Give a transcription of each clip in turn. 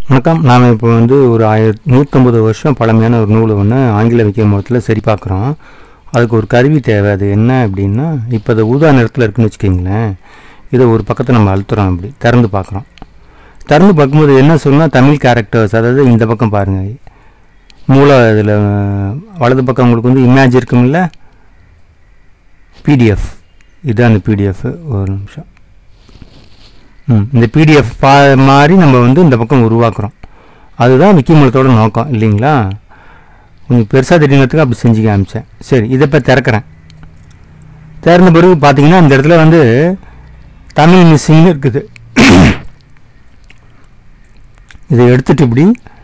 வணக்கம் நாம் இப்போ வந்து ஒரு ஆயிரத்தி நூற்றம்பது வருஷம் பழமையான ஒரு நூலை ஒன்று ஆங்கில வைக்கிய மூலத்தில் சரி பார்க்குறோம் அதுக்கு ஒரு கருவி தேவை அது என்ன அப்படின்னா இப்போ அது ஊதா நிறத்தில் இருக்குன்னு வச்சுக்கிங்களேன் இதை ஒரு பக்கத்தை நம்ம அழுத்துறோம் அப்படி திறந்து பார்க்குறோம் திறந்து பார்க்கும்போது என்ன சொல்லணும்னா தமிழ் கேரக்டர்ஸ் அதாவது இந்த பக்கம் பாருங்கள் மூல இதில் வலது பக்கம் உங்களுக்கு வந்து இமேஜ் இருக்கும்ல பிடிஎஃப் இதுதான் அந்த பிடிஎஃப் ஒரு நிமிஷம் ம் இந்த பிடிஎஃப் பா மாதிரி நம்ம வந்து இந்த பக்கம் உருவாக்குறோம் அதுதான் விக்கிமூலத்தோட நோக்கம் இல்லைங்களா கொஞ்சம் பெருசாக தெரியுங்கிறதுக்கு அப்படி செஞ்சு காமிச்சேன் சரி இதை இப்போ திறக்கிறேன் திறந்த பிறகு பார்த்தீங்கன்னா இந்த இடத்துல வந்து தமிழ் மிஸ்ஸிங்னு இருக்குது இதை எடுத்துட்டு இப்படி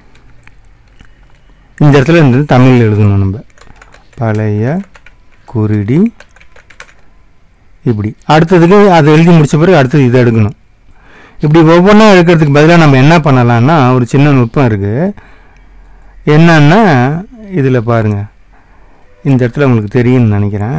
இந்த இடத்துல இருந்து தமிழ் எழுதணும் நம்ம பழைய குருடி இப்படி அடுத்ததுக்கு அதை எழுதி முடிச்ச பிறகு அடுத்தது இதை எடுக்கணும் இப்படி ஒவ்வொன்றா எடுக்கிறதுக்கு பதிலாக நம்ம என்ன பண்ணலாம்னா ஒரு சின்ன நுட்பம் இருக்குது என்னன்னா இதில் பாருங்கள் இந்த இடத்துல உங்களுக்கு தெரியும்னு நினைக்கிறேன்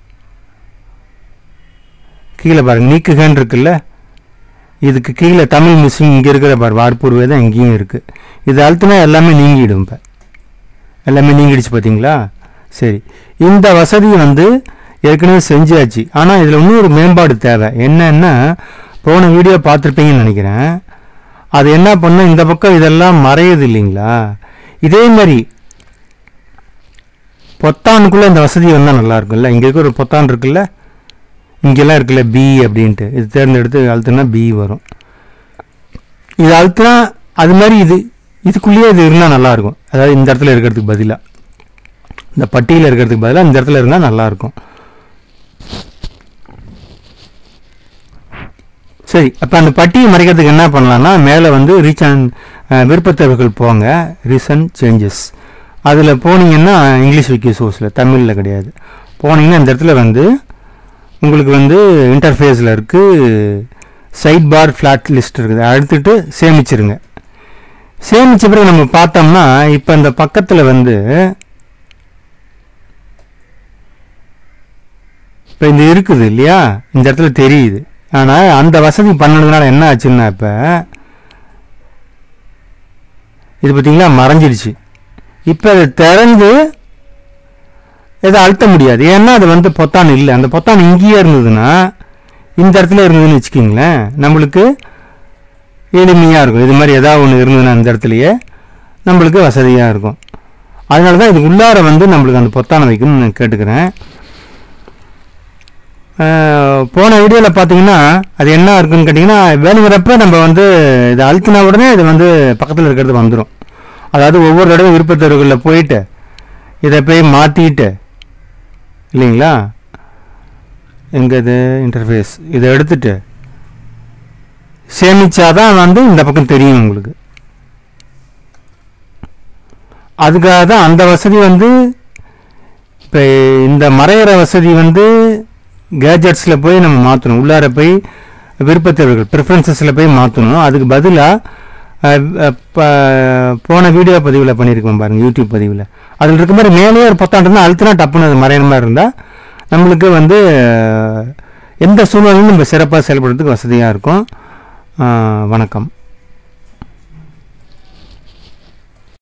கீழே பாருங்க நீக்குகன்னு இருக்குல்ல இதுக்கு கீழே தமிழ் மிஸ்ஸிங் இங்கே இருக்கிற பாரு வார்ப்பூர்வே தான் இங்கேயும் இருக்குது இது அழுத்தினா எல்லாமே நீங்கிடும் இப்போ எல்லாமே நீங்கிடுச்சு பார்த்தீங்களா சரி இந்த வசதி வந்து ஏற்கனவே செஞ்சாச்சு ஆனால் இதில் இன்னும் ஒரு மேம்பாடு தேவை என்னன்னா போன வீடியோ பார்த்துருப்பீங்கன்னு நினைக்கிறேன் அது என்ன பண்ண இந்த பக்கம் இதெல்லாம் மறையுது இல்லைங்களா இதே மாதிரி பொத்தானுக்குள்ளே இந்த வசதி வந்தால் நல்லா இருக்கும்ல இங்கே இருக்க ஒரு பொத்தான் இருக்குல்ல இங்கெல்லாம் இருக்குல்ல பி அப்படின்ட்டு இது தேர்ந்தெடுத்து அழுத்துனா பி வரும் இது அழுத்துனா அது மாதிரி இது இதுக்குள்ளேயே இது இருந்தால் நல்லாயிருக்கும் அதாவது இந்த இடத்துல இருக்கிறதுக்கு பதிலாக இந்த பட்டியில் இருக்கிறதுக்கு பதிலாக இந்த இடத்துல இருந்தால் நல்லாயிருக்கும் சரி அப்போ அந்த பட்டியை மறைக்கிறதுக்கு என்ன பண்ணலாம்னா மேலே வந்து ரீச் அண்ட் விருப்பத்தேர்வுகள் போங்க ரீசன்ட் சேஞ்சஸ் அதில் போனீங்கன்னா இங்கிலீஷ் விக்கி சோர்ஸில் தமிழில் கிடையாது போனீங்கன்னா இந்த இடத்துல வந்து உங்களுக்கு வந்து இன்டர்ஃபேஸில் இருக்குது சைட் பார் ஃப்ளாட் லிஸ்ட் இருக்குது அழுத்திட்டு சேமிச்சிருங்க சேமித்த பிறகு நம்ம பார்த்தோம்னா இப்போ இந்த பக்கத்தில் வந்து இப்போ இந்த இருக்குது இல்லையா இந்த இடத்துல தெரியுது ஆனால் அந்த வசதி பண்ணதுனால என்ன ஆச்சுன்னா இப்போ இது பார்த்தீங்களா மறைஞ்சிருச்சு இப்போ அதை திறந்து இதை அழுத்த முடியாது ஏன்னா அது வந்து பொத்தான் இல்லை அந்த பொத்தான் இங்கேயே இருந்ததுன்னா இந்த இடத்துல இருந்ததுன்னு வச்சுக்கிங்களேன் நம்மளுக்கு எளிமையாக இருக்கும் இது மாதிரி ஏதாவது ஒன்று இருந்ததுன்னா இந்த இடத்துலையே நம்மளுக்கு வசதியாக இருக்கும் அதனால தான் இது உள்ளார வந்து நம்மளுக்கு அந்த பொத்தானை வைக்கணும்னு நான் கேட்டுக்கிறேன் போன வீடியோவில் பார்த்தீங்கன்னா அது என்ன இருக்குன்னு கேட்டிங்கன்னா வேணுங்கிறப்ப நம்ம வந்து இதை அழுத்தினா உடனே இது வந்து பக்கத்தில் இருக்கிறது வந்துடும் அதாவது ஒவ்வொரு தடவை விருப்பத்தேர்வுகளில் போயிட்டு இதை போய் மாற்றிட்டு இல்லைங்களா எங்கே இது இன்டர்ஃபேஸ் இதை எடுத்துட்டு சேமிச்சாதான் வந்து இந்த பக்கம் தெரியும் உங்களுக்கு அதுக்காக தான் அந்த வசதி வந்து இப்போ இந்த மறையிற வசதி வந்து கேஜெட்ஸில் போய் நம்ம மாற்றணும் உள்ளார போய் விருப்பத்தேர்வுகள் ப்ரிஃபரன்சஸில் போய் மாற்றணும் அதுக்கு பதிலாக போன வீடியோ பதிவில் பண்ணியிருக்கோம் பாருங்கள் யூடியூப் பதிவில் அதில் இருக்க மாதிரி மேலேயே ஒரு பத்தாண்டு இருந்தால் அழுத்தினா டப்புன்னு அது மறையிற மாதிரி இருந்தால் நம்மளுக்கு வந்து எந்த சூழ்நிலையும் நம்ம சிறப்பாக செயல்படுறதுக்கு வசதியாக இருக்கும் வணக்கம்